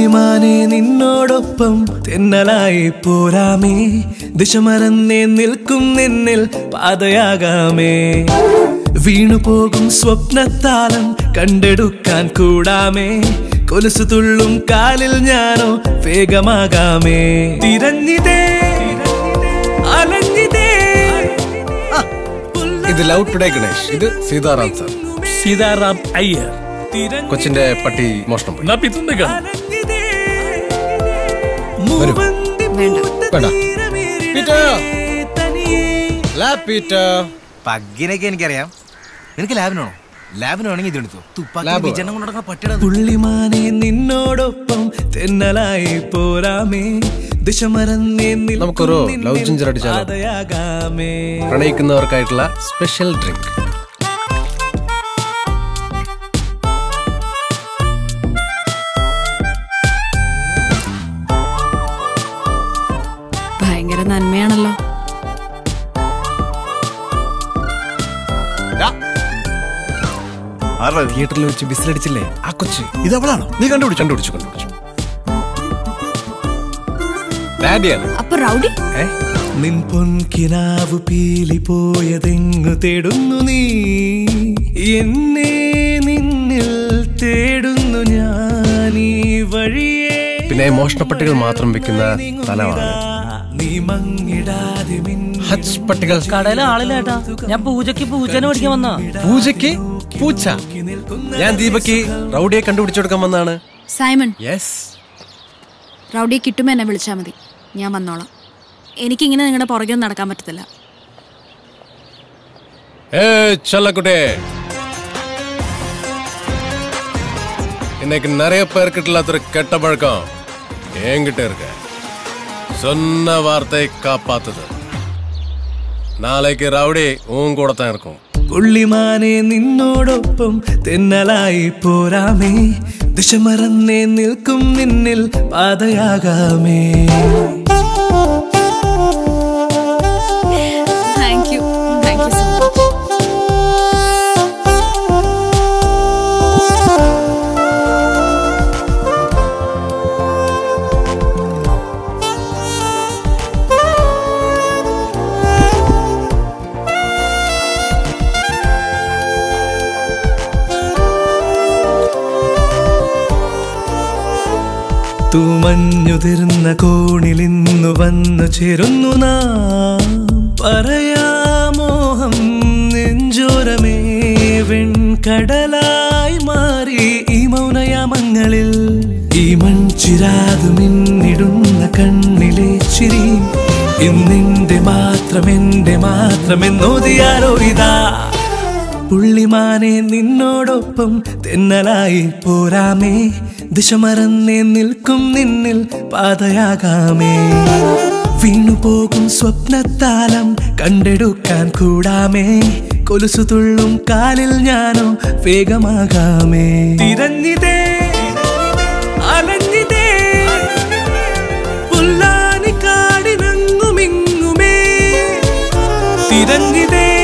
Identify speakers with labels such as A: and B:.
A: പുള്ളിമാനെ നിന്നോടൊപ്പം തെന്നലായി പോരാമേ ദിശ മറന്നേ നിൽക്കും നിന്നിൽ പാതയാകാമേ വീണുപോകും സ്വപ്നത്താലം കണ്ടെടുക്കാൻ കൂടാമേ കൊലുസു തുള്ളും കാലിൽ ഞാനോ വേഗമാകാമേ തിരഞ്ഞിതേ അലഞ്ഞിതേ
B: ഇത് ലവ് ടുഡേ ഗണേഷ് ഇത് സീതാറാം സാർ
C: സീതാറാം അയ്യർ
B: കൊച്ചിന്റെ പട്ടി മോഷണം പോയി
C: എന്നാ പിത്തുന്ന
B: വരൂ.
D: വേണ്ട
B: വേണ്ട പീറ്റർ ലാ പീറ്റർ
E: പഗ്ഗിനൊക്കെ എനിക്കറിയാം നിനക്ക് ലാബിനാണോ ലാബിന് വേണമെങ്കിൽ ഇതെടുത്തു
B: ലാബ്
E: തുപ്പാക്കി വിജയനം കൊണ്ടു പട്ടിയുടെ
A: പുള്ളിമാനെ നിന്നോടൊപ്പം തെന്നലായി പോരാമേ ദിശ മറന്നേ നിൽക്കും
B: നമുക്കൊരു
A: നിന്നിൽ
B: ലവ് ജിഞ്ചർ അടിച്ചാലോ?
A: പാതയാകാമേ
B: പ്രണയിക്കുന്നവർക്കായിട്ടുള്ള സ്പെഷ്യൽ ഡ്രിങ്ക്
D: ഭയങ്കര നന്മയാണല്ലോ
B: തിയേറ്ററിൽ വെച്ച് വിസിലടിച്ചില്ലേ ആ കൊച്ച്
E: ഇതവളാണോ
B: നീ കണ്ടുപിടിച്ചു കണ്ടുപിടിച്ചു കണ്ടുപിടിച്ചു ഡാഡിയാണ്
D: അപ്പൊ റൗഡി
B: ഏ
A: നിൻ പൊൻകിനാവ് പീലി പോയതെങ്ങു തേടുന്നു നീ എന്നെ നിന്നിൽ തേടുന്നു ഞാൻ ഈ വഴിയേ
B: പിന്നെ മോഷണപ്പട്ടികൾ മാത്രം വിൽക്കുന്ന സ്ഥലമാണ്
A: നീ മങ്ങിടാതെ മിന്നി
B: ഹച്ച് പട്ടികൾ
F: കടയിലെ ആളില്ലേട്ടാ ഞാൻ പൂജയ്ക്ക് പൂച്ചനെ മേടിക്കാൻ വന്നാ
B: പൂജയ്ക്ക് പൂച്ച ഞാൻ ദീപക്ക് റൗഡിയെ കണ്ടുപിടിച്ചു കൊടുക്കാൻ വന്നാണ്
D: സൈമൺ
B: യെസ്
D: റൗഡിയെ കിട്ടുമ്പോ എന്നെ വിളിച്ചാൽ മതി ഞാൻ വന്നോളാം എനിക്കിങ്ങനെ നിങ്ങളുടെ പുറകെ ഒന്നും നടക്കാൻ പറ്റത്തില്ല
B: ഏ ചല്ലക്കുട്ടേ இன்னைக்கு நிறைய பேர்கிட்ட இல்லாத கெட்ட பழக்கம் என்கிட்ட இருக்கு சொன்ன வார்த்தை காப்பாத்துது நாளைக்கு ரவுடி உன் கூட தான் இருக்கும்
A: പുള്ളിമാനെ നിന്നോടൊപ്പം തെന്നലായി പോരാമേ ദിശ മറന്നേ നിൽക്കും നിന്നിൽ പാതയാകാമേ
D: thank you thank you so much
A: തൂമഞ്ഞുതിർന്ന കോണിൽ ഇന്നു വന്നു ചേരുന്നു നാം പറയാമോഹം നെഞ്ചോരമേ വെൺകടലായി മാറി ഈ മൗനയാമങ്ങളിൽ ഈ മൺചിരാതു മിന്നിടുന്ന കണ്ണിലെ ചിരി ഇന്നിന്റെ മാത്രം എന്റെ മാത്രമെന്നോതിയാരോ ഇതാ പുള്ളിമാനെ നിന്നോടൊപ്പം തെന്നലായി പോരാമേ ദിശ മറന്നേ നിൽക്കും നിന്നിൽ പാതയാകാമേ വീണുപോകും സ്വപ്നത്താലം കണ്ടെടുക്കാൻ കൂടാമേ കൊലുസു തുള്ളും കാലിൽ ഞാനോ വേഗമാകാമേ തിരഞ്ഞിതേ അലഞ്ഞിതേ പുല്ലാനി കാടിനങ്ങുമിങ്ങുമേ തിരഞ്ഞിതേ